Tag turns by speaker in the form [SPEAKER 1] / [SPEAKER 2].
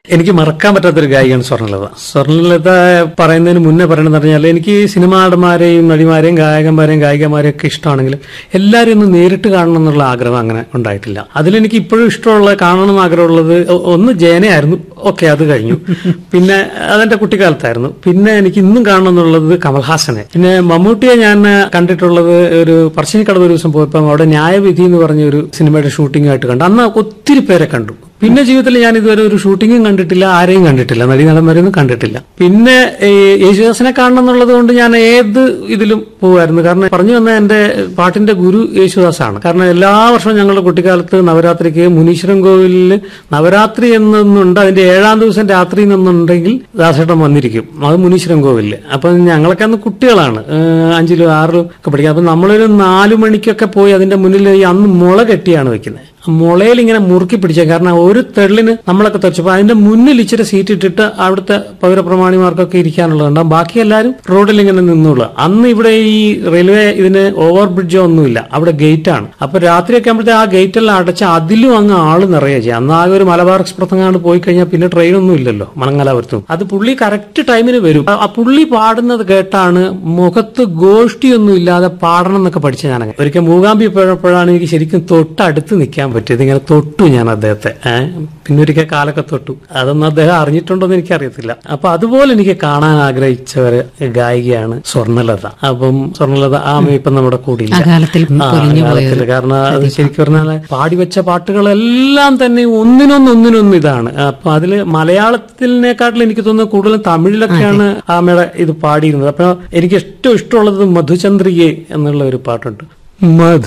[SPEAKER 1] എനിക്ക് മറക്കാൻ പറ്റാത്തൊരു ഗായികയാണ് സ്വർണ്ണലത സ്വർണ്ണലത പറയുന്നതിന് മുന്നേ പറയണമെന്ന് പറഞ്ഞാൽ എനിക്ക് സിനിമാ നടന്മാരെയും നടിമാരെയും ഗായകന്മാരെയും ഗായികമാരെയും ഒക്കെ ഇഷ്ടമാണെങ്കിലും എല്ലാവരും ഒന്ന് നേരിട്ട് കാണണം എന്നുള്ള ആഗ്രഹം അങ്ങനെ ഉണ്ടായിട്ടില്ല അതിലെനിക്ക് ഇപ്പോഴും ഇഷ്ടമുള്ള കാണണം എന്ന് ആഗ്രഹമുള്ളത് ഒ- ഒന്ന് ജയനയായിരുന്നു ഓക്കെ അത് കഴിഞ്ഞു പിന്നെ അതെന്റെ കുട്ടിക്കാലത്തായിരുന്നു പിന്നെ എനിക്ക് ഇന്നും കാണണം എന്നുള്ളത് കമൽഹാസനെ പിന്നെ മമ്മൂട്ടിയെ ഞാൻ കണ്ടിട്ടുള്ളത് ഒരു പറശ്ശിനിക്കടവ് ഒരു ദിവസം പോയപ്പോൾ അവിടെ ന്യായവിധി എന്ന് പറഞ്ഞ ഒരു സിനിമയുടെ ഷൂട്ടിംഗ് ആയിട്ട് കണ്ടു അന്ന് ഒത്തിരി പേരെ കണ്ടു പിന്നെ ജീവിതത്തിൽ ഞാൻ ഇതുവരെ ഒരു ഷൂട്ടിങ്ങും കണ്ടിട്ടില്ല ആരെയും കണ്ടിട്ടില്ല നടീനടന്മാരെയൊന്നും കണ്ടിട്ടില്ല പിന്നെ ഈ യേശുദാസിനെ കാണണം എന്നുള്ളത് കൊണ്ട് ഞാൻ ഏത് ഇതിലും പോകുമായിരുന്നു കാരണം പറഞ്ഞു വന്ന എന്റെ പാട്ടിന്റെ ഗുരു യേശുദാസാണ് കാരണം എല്ലാ വർഷവും ഞങ്ങളുടെ കുട്ടിക്കാലത്ത് നവരാത്രിക്ക് മുനീശ്വരൻ കോവിലിൽ നവരാത്രി എന്നൊന്നുണ്ട് അതിന്റെ ഏഴാം ദിവസം രാത്രി എന്നുണ്ടെങ്കിൽ ദാസേട്ടൻ വന്നിരിക്കും അത് മുനീശ്വരൻ കോവിലിൽ അപ്പൊ ഞങ്ങളൊക്കെ അന്ന് കുട്ടികളാണ് ഏഹ് അഞ്ചിലും ആറിലും ഒക്കെ പഠിക്കുക അപ്പൊ നമ്മളൊരു നാലു മണിക്കൊക്കെ പോയി അതിന്റെ മുന്നിൽ ഈ അന്ന് മുള കെട്ടിയാണ് വെക്കുന്നത് മുളയിൽ ഇങ്ങനെ മുറുക്കി പിടിച്ച കാരണം ഒരു തെള്ളിന് നമ്മളൊക്കെ തെറിച്ചപ്പോൾ അതിന്റെ മുന്നിൽ ഇച്ചിരി സീറ്റ് ഇട്ടിട്ട് അവിടുത്തെ പൗരപ്രമാണിമാർക്കൊക്കെ ഇരിക്കാനുള്ളതുണ്ട് ബാക്കി എല്ലാവരും റോഡിൽ ഇങ്ങനെ നിന്നുള്ളൂ അന്ന് ഇവിടെ ഈ റെയിൽവേ ഇതിന് ഓവർ ബ്രിഡ്ജോ ഒന്നുമില്ല അവിടെ ഗേറ്റ് ആണ് അപ്പൊ രാത്രിയൊക്കെ ആകുമ്പോഴത്തെ ആ ഗേറ്റ് എല്ലാം അടച്ച് അതിലും അങ്ങ് ആള് നിറയെ ചെയ്യാം അന്ന് ആകെ ഒരു മലബാർ എക്സ്പ്രസ് അങ്ങാണ്ട് പോയി കഴിഞ്ഞാൽ പിന്നെ ട്രെയിൻ ഒന്നും ഇല്ലല്ലോ മണങ്ങലാപുരത്തും അത് പുള്ളി കറക്റ്റ് ടൈമിന് വരും ആ- ആ പുള്ളി പാടുന്നത് കേട്ടാണ് മുഖത്ത് ഗോഷ്ടിയൊന്നും ഇല്ലാതെ പാടണം എന്നൊക്കെ പഠിച്ച ഞാൻ ഒരിക്കൽ മൂകാമ്പി പോയപ്പോഴാണ് എനിക്ക് ശരിക്കും തൊട്ടടുത്ത് നിൽക്കാൻ പറ്റിയത് ഇങ്ങനെ തൊട്ടു ഞാൻ അദ്ദേഹത്തെ ഏഹ് പിന്നെ ഒരിക്കൽ കാലൊക്കെ തൊട്ടു അതൊന്നും അദ്ദേഹം അറിഞ്ഞിട്ടുണ്ടോ എന്ന് എനിക്കറിയത്തില്ല അപ്പൊ അതുപോലെ എനിക്ക് കാണാൻ ആഗ്രഹിച്ച ഒരു ഗായികയാണ് സ്വർണ്ണലത അപ്പം സ്വർണ്ണലത ആ ഇപ്പം നമ്മുടെ കൂടെ
[SPEAKER 2] ആ കാലത്തിൽ
[SPEAKER 1] ആ,
[SPEAKER 2] പൊലിഞ്ഞു
[SPEAKER 1] കാലത്തിൽ
[SPEAKER 2] പോയത്
[SPEAKER 1] കാരണം അത് ശരിക്കും പറഞ്ഞാൽ പാടി വെച്ച പാട്ടുകളെല്ലാം തന്നെ ഒന്നിനൊന്ന് ഒന്നിനൊന്ന് ഇതാണ് അപ്പൊ അതില് മലയാളത്തിനെക്കാട്ടിലും എനിക്ക് തോന്നുന്നു കൂടുതലും തമിഴിലൊക്കെയാണ് ആമയുടെ ഇത് പാടിയിരുന്നത് അപ്പൊ എനിക്ക് ഏറ്റവും ഇഷ്ടമുള്ളത് മധുചന്ദ്രികെ എന്നുള്ള ഒരു പാട്ടുണ്ട് മധു